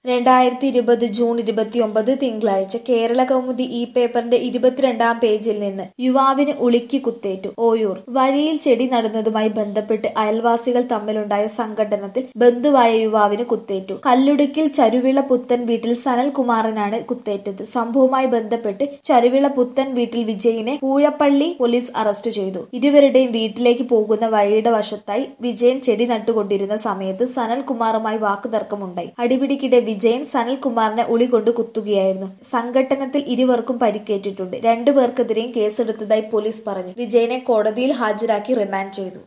രണ്ടായിരത്തി ഇരുപത് ജൂൺ ഇരുപത്തിയൊമ്പത് തിങ്കളാഴ്ച കേരള കൗമുദി ഈ പേപ്പറിന്റെ ഇരുപത്തിരണ്ടാം പേജിൽ നിന്ന് യുവാവിന് ഉളിക്ക് കുത്തേറ്റു ഓയൂർ വഴിയിൽ ചെടി നടുന്നതുമായി ബന്ധപ്പെട്ട് അയൽവാസികൾ തമ്മിലുണ്ടായ സംഘട്ടനത്തിൽ ബന്ധുവായ യുവാവിന് കുത്തേറ്റു കല്ലുടുക്കിൽ ചരുവിള പുത്തൻ വീട്ടിൽ സനൽകുമാറിനാണ് കുത്തേറ്റത് സംഭവവുമായി ബന്ധപ്പെട്ട് ചരുവിള പുത്തൻ വീട്ടിൽ വിജയിനെ പൂഴപ്പള്ളി പോലീസ് അറസ്റ്റ് ചെയ്തു ഇരുവരുടെയും വീട്ടിലേക്ക് പോകുന്ന വഴിയുടെ വശത്തായി വിജയൻ ചെടി നട്ടുകൊണ്ടിരുന്ന സമയത്ത് സനൽകുമാറുമായി വാക്കുതർക്കമുണ്ടായി അടിപിടിക്കിടെ വിജയൻ സനൽകുമാറിനെ ഉളി കൊണ്ട് കുത്തുകയായിരുന്നു സംഘട്ടനത്തിൽ ഇരുവർക്കും പരിക്കേറ്റിട്ടുണ്ട് രണ്ടുപേർക്കെതിരെയും കേസെടുത്തതായി പോലീസ് പറഞ്ഞു വിജയനെ കോടതിയിൽ ഹാജരാക്കി റിമാൻഡ് ചെയ്തു